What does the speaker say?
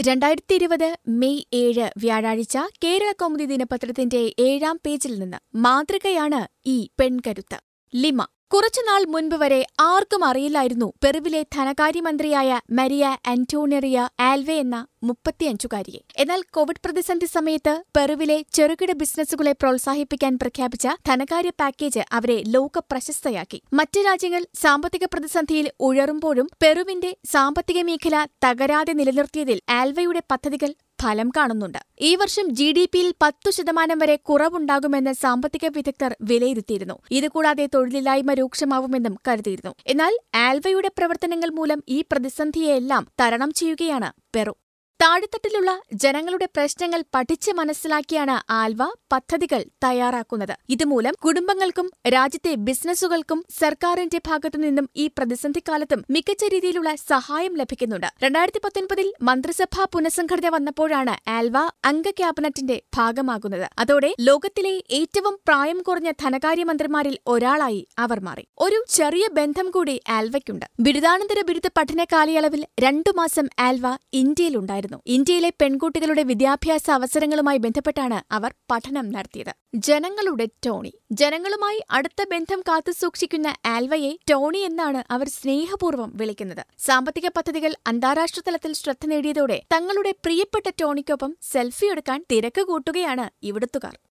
രണ്ടായിരത്തി ഇരുപത് മെയ് ഏഴ് വ്യാഴാഴ്ച കേരള കൗമുദി ദിനപത്രത്തിന്റെ ഏഴാം പേജിൽ നിന്ന് മാതൃകയാണ് ഈ പെൺകരുത്ത് ലിമ കുറച്ചുനാൾ മുൻപ് വരെ ആർക്കും അറിയില്ലായിരുന്നു പെറുവിലെ ധനകാര്യമന്ത്രിയായ മരിയ ആന്റോണിറിയ ആൽവെ എന്ന മുപ്പത്തിയഞ്ചുകാരിയെ എന്നാൽ കോവിഡ് പ്രതിസന്ധി സമയത്ത് പെറുവിലെ ചെറുകിട ബിസിനസ്സുകളെ പ്രോത്സാഹിപ്പിക്കാൻ പ്രഖ്യാപിച്ച ധനകാര്യ പാക്കേജ് അവരെ ലോക പ്രശസ്തയാക്കി മറ്റ് രാജ്യങ്ങൾ സാമ്പത്തിക പ്രതിസന്ധിയിൽ ഉഴറുമ്പോഴും പെറുവിന്റെ സാമ്പത്തിക മേഖല തകരാതെ നിലനിർത്തിയതിൽ ആൽവയുടെ പദ്ധതികൾ ഫലം കാണുന്നുണ്ട് ഈ വർഷം ജി ഡി പിയിൽ പത്തു ശതമാനം വരെ കുറവുണ്ടാകുമെന്ന് സാമ്പത്തിക വിദഗ്ധർ വിലയിരുത്തിയിരുന്നു ഇതുകൂടാതെ തൊഴിലില്ലായ്മ രൂക്ഷമാവുമെന്നും കരുതിയിരുന്നു എന്നാൽ ആൽവയുടെ പ്രവർത്തനങ്ങൾ മൂലം ഈ പ്രതിസന്ധിയെല്ലാം തരണം ചെയ്യുകയാണ് പെറു താഴെത്തട്ടിലുള്ള ജനങ്ങളുടെ പ്രശ്നങ്ങൾ പഠിച്ച് മനസ്സിലാക്കിയാണ് ആൽവ പദ്ധതികൾ തയ്യാറാക്കുന്നത് ഇതുമൂലം കുടുംബങ്ങൾക്കും രാജ്യത്തെ ബിസിനസ്സുകൾക്കും സർക്കാരിന്റെ ഭാഗത്തുനിന്നും ഈ പ്രതിസന്ധിക്കാലത്തും മികച്ച രീതിയിലുള്ള സഹായം ലഭിക്കുന്നുണ്ട് രണ്ടായിരത്തി പത്തൊൻപതിൽ മന്ത്രിസഭാ പുനഃസംഘടന വന്നപ്പോഴാണ് ആൽവ അംഗ ക്യാബിനറ്റിന്റെ ഭാഗമാകുന്നത് അതോടെ ലോകത്തിലെ ഏറ്റവും പ്രായം കുറഞ്ഞ ധനകാര്യമന്ത്രിമാരിൽ ഒരാളായി അവർ മാറി ഒരു ചെറിയ ബന്ധം കൂടി ആൽവയ്ക്കുണ്ട് ബിരുദാനന്തര ബിരുദ പഠന കാലയളവിൽ രണ്ടു മാസം ആൽവ ഇന്ത്യയിലുണ്ടായിരുന്നു ഇന്ത്യയിലെ പെൺകുട്ടികളുടെ വിദ്യാഭ്യാസ അവസരങ്ങളുമായി ബന്ധപ്പെട്ടാണ് അവർ പഠനം നടത്തിയത് ജനങ്ങളുടെ ടോണി ജനങ്ങളുമായി അടുത്ത ബന്ധം കാത്തുസൂക്ഷിക്കുന്ന ആൽവയെ ടോണി എന്നാണ് അവർ സ്നേഹപൂർവ്വം വിളിക്കുന്നത് സാമ്പത്തിക പദ്ധതികൾ അന്താരാഷ്ട്ര തലത്തിൽ ശ്രദ്ധ നേടിയതോടെ തങ്ങളുടെ പ്രിയപ്പെട്ട ടോണിക്കൊപ്പം സെൽഫി എടുക്കാൻ തിരക്ക് കൂട്ടുകയാണ് ഇവിടുത്തുകാർ